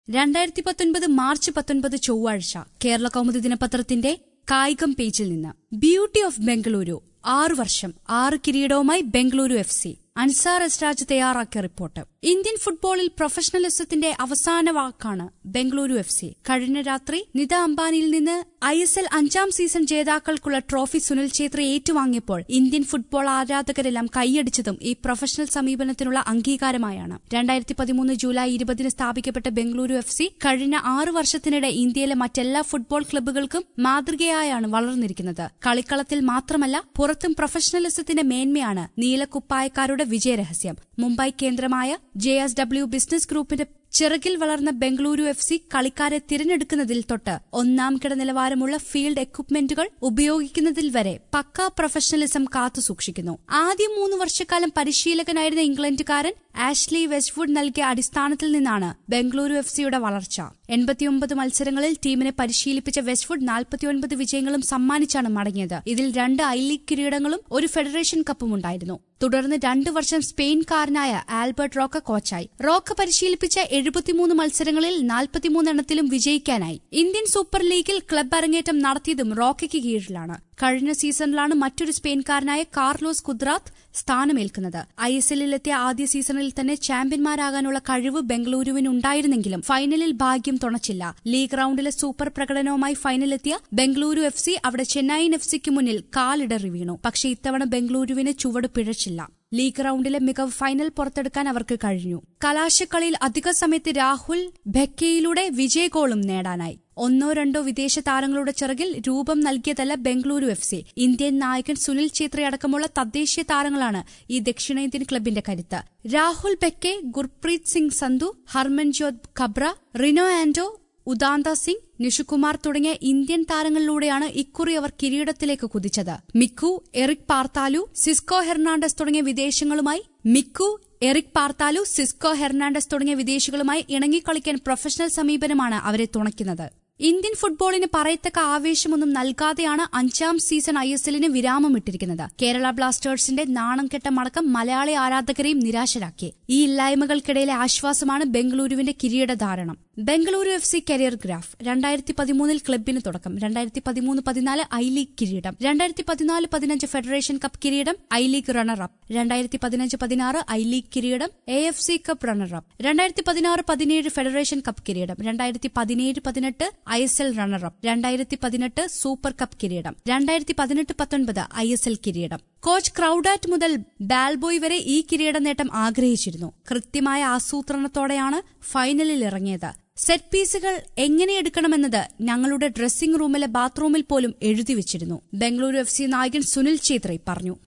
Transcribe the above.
രണ്ടായിരത്തി പത്തൊൻപത് മാർച്ച് പത്തൊൻപത് ചൊവ്വാഴ്ച കേരള കൗമുദി ദിനപത്രത്തിന്റെ കായികം പേജിൽ നിന്ന് ബ്യൂട്ടി ഓഫ് ബംഗളൂരു ആറു വർഷം ആറ് കിരീടവുമായി ബംഗളൂരു എഫ് സി അൻസാർ എസ്രാജ് തയ്യാറാക്കിയ റിപ്പോർട്ട് ഇന്ത്യൻ ഫുട്ബോളിൽ പ്രൊഫഷണലിസത്തിന്റെ അവസാന വാക്കാണ് ബംഗളൂരു എഫ് സി കഴിഞ്ഞ രാത്രി നിത അംബാനിയിൽ നിന്ന് ഐ എസ് എൽ അഞ്ചാം സീസൺ ജേതാക്കൾക്കുള്ള ട്രോഫി സുനിൽ ഛേത്രി ഏറ്റുവാങ്ങിയപ്പോൾ ഇന്ത്യൻ ഫുട്ബോൾ ആരാധകരെല്ലാം കൈയടിച്ചതും ഈ പ്രൊഫഷണൽ സമീപനത്തിനുള്ള അംഗീകാരമായാണ് രണ്ടായിരത്തി പതിമൂന്ന് ജൂലൈ ഇരുപതിന് സ്ഥാപിക്കപ്പെട്ട ബംഗളൂരു എഫ് സി കഴിഞ്ഞ ആറു വർഷത്തിനിടെ ഇന്ത്യയിലെ മറ്റെല്ലാ ഫുട്ബോൾ ക്ലബ്ബുകൾക്കും മാതൃകയായാണ് വളർന്നിരിക്കുന്നത് കളിക്കളത്തിൽ മാത്രമല്ല പുറത്തും പ്രൊഫഷണലിസത്തിന്റെ മേന്മയാണ് നീലക്കുപ്പായക്കാരുടെ വിജയരഹസ്യം മുംബൈ കേന്ദ്രമായ ജെ എസ് ഡബ്ല്യു ബിസിനസ് ഗ്രൂപ്പിന്റെ ചിറകിൽ വളർന്ന ബംഗളൂരു എഫ് സി കളിക്കാരെ തിരഞ്ഞെടുക്കുന്നതിൽ തൊട്ട് ഒന്നാം കിട നിലവാരമുള്ള ഫീൽഡ് എക്വിപ്മെന്റുകൾ ഉപയോഗിക്കുന്നതിൽ വരെ പക്ക പ്രൊഫഷണലിസം കാത്തുസൂക്ഷിക്കുന്നു ആദ്യം മൂന്ന് വർഷക്കാലം പരിശീലകനായിരുന്ന ഇംഗ്ലണ്ടുകാരൻ ആഷ്ലി വെസ്റ്റ്വുഡ് നൽകിയ അടിസ്ഥാനത്തിൽ നിന്നാണ് ബംഗളൂരു എഫ് സിയുടെ വളർച്ച എൺപത്തിയൊമ്പത് മത്സരങ്ങളിൽ ടീമിനെ പരിശീലിപ്പിച്ച വെസ്റ്റ്വുഡ് നാൽപ്പത്തിയൊൻപത് വിജയങ്ങളും സമ്മാനിച്ചാണ് മടങ്ങിയത് ഇതിൽ രണ്ട് ഐ ലീഗ് കിരീടങ്ങളും ഒരു ഫെഡറേഷൻ കപ്പും ഉണ്ടായിരുന്നു തുടർന്ന് രണ്ടു വർഷം സ്പെയിൻകാരനായ ആൽബർട്ട് റോക്ക കോച്ചായി റോക്ക പരിശീലിപ്പിച്ച എഴുപത്തിമൂന്ന് മത്സരങ്ങളിൽ നാൽപ്പത്തിമൂന്നെണ്ണത്തിലും വിജയിക്കാനായി ഇന്ത്യൻ സൂപ്പർ ലീഗിൽ ക്ലബ് അരങ്ങേറ്റം നടത്തിയതും റോക്കയ്ക്ക് കീഴിലാണ് കഴിഞ്ഞ സീസണിലാണ് മറ്റൊരു സ്പെയിൻകാരനായ കാർലോസ് കുദ്രാത്ത് സ്ഥാനമേൽക്കുന്നത് ഐ എസ് എല്ലിലെത്തിയ ആദ്യ സീസണിൽ തന്നെ ചാമ്പ്യന്മാരാകാനുള്ള കഴിവ് ബംഗളൂരുവിനുണ്ടായിരുന്നെങ്കിലും ഫൈനലിൽ ഭാഗ്യം തുണച്ചില്ല ലീഗ് റൌണ്ടിലെ സൂപ്പർ പ്രകടനവുമായി ഫൈനലെത്തിയ ബംഗളൂരു എഫ് സി അവിടെ ചെന്നൈയിൻ എഫ് സിക്ക് മുന്നിൽ കാലിടറി വീണു പക്ഷേ ഇത്തവണ ബംഗളൂരുവിന് ചുവട് പിഴച്ചില്ല ലീഗ് റൌണ്ടിലെ മികവ് ഫൈനൽ പുറത്തെടുക്കാൻ അവർക്ക് കഴിഞ്ഞു കലാശക്കളിയിൽ അധിക സമയത്ത് രാഹുൽ ബെക്കയിലൂടെ വിജയഗോളും നേടാനായി ഒന്നോ രണ്ടോ വിദേശ താരങ്ങളുടെ ചിറകിൽ രൂപം നൽകിയതല്ല ബംഗളൂരു എഫ് സി ഇന്ത്യൻ നായകൻ സുനിൽ ഛേത്രി അടക്കമുള്ള തദ്ദേശീയ താരങ്ങളാണ് ഈ ദക്ഷിണേന്ത്യൻ ക്ലബിന്റെ കരുത്ത് രാഹുൽ ബെക്കെ ഗുർപ്രീത് സിംഗ് സന്ധു ഹർമൻജോത് ഖബ്ര റിനോ ആൻഡോ ഉദാന്ത സിംഗ് നിഷുകുമാർ തുടങ്ങിയ ഇന്ത്യൻ താരങ്ങളിലൂടെയാണ് ഇക്കുറി അവർ കിരീടത്തിലേക്ക് കുതിച്ചത് Miku Eric Partalu Sisco Hernandez തുടങ്ങിയ വിദേശങ്ങളുമായി Miku Eric Partalu Sisco Hernandez തുടങ്ങിയ വിദേശികളുമായി ഇണങ്ങിക്കളിക്കാൻ പ്രൊഫഷണൽ സമീപനമാണ് അവരെ തുണയ്ക്കുന്നത് ഇന്ത്യൻ ഫുട്ബോളിന് പറയത്തക്ക ആവേശമൊന്നും നൽകാതെയാണ് അഞ്ചാം സീസൺ ഐ എസ് എല്ലിന് വിരാമമിട്ടിരിക്കുന്നത് കേരള ബ്ലാസ്റ്റേഴ്സിന്റെ നാണം കെട്ട മടക്കം മലയാളി ആരാധകരെയും നിരാശരാക്കി ഈ ഇല്ലായ്മകൾക്കിടയിലെ ആശ്വാസമാണ് ബംഗളൂരുവിന്റെ കിരീടധാരണം Bengaluru F C career graph രണ്ടായിരത്തി പതിമൂന്നിൽ ക്ലബിന് തുടക്കം രണ്ടായിരത്തി പതിമൂന്ന് പതിനാല് ഐ ലീഗ് കിരീടം രണ്ടായിരത്തി പതിനാല് പതിനഞ്ച് ഫെഡറേഷൻ കപ്പ് കിരീടം ഐ ലീഗ് റണ്ണറപ്പ് രണ്ടായിരത്തി പതിനഞ്ച് പതിനാറ് ഐ ലീഗ് കിരീടം A F C cup runner up രണ്ടായിരത്തി പതിനാറ് പതിനേഴ് ഫെഡറേഷൻ കപ്പ് കിരീടം രണ്ടായിരത്തി പതിനേഴ് പതിനെട്ട് ഐ എസ് എൽ റണ്ണറപ്പ് രണ്ടായിരത്തി പതിനെട്ട് സൂപ്പർ കപ്പ് കിരീടം രണ്ടായിരത്തി പതിനെട്ട് പത്തൊൻപത് ഐ എസ് എൽ കിരീടം കോച്ച് ക്രൌഡാറ്റ് മുതൽ ബാൽബോയ് വരെ ഈ കിരീട നേട്ടം ആഗ്രഹിച്ചിരുന്നു കൃത്യമായ ആസൂത്രണത്തോടെയാണ് ഫൈനലിൽ ഇറങ്ങിയത് സെറ്റ് പീസുകൾ എങ്ങനെ എടുക്കണമെന്നത് ഞങ്ങളുടെ ഡ്രസ്സിംഗ് റൂമിലെ ബാത്റൂമിൽ പോലും എഴുതി വെച്ചിരുന്നു ബംഗളൂരു എഫ് സി നായകൻ സുനിൽ ഛേത്രി പറഞ്ഞു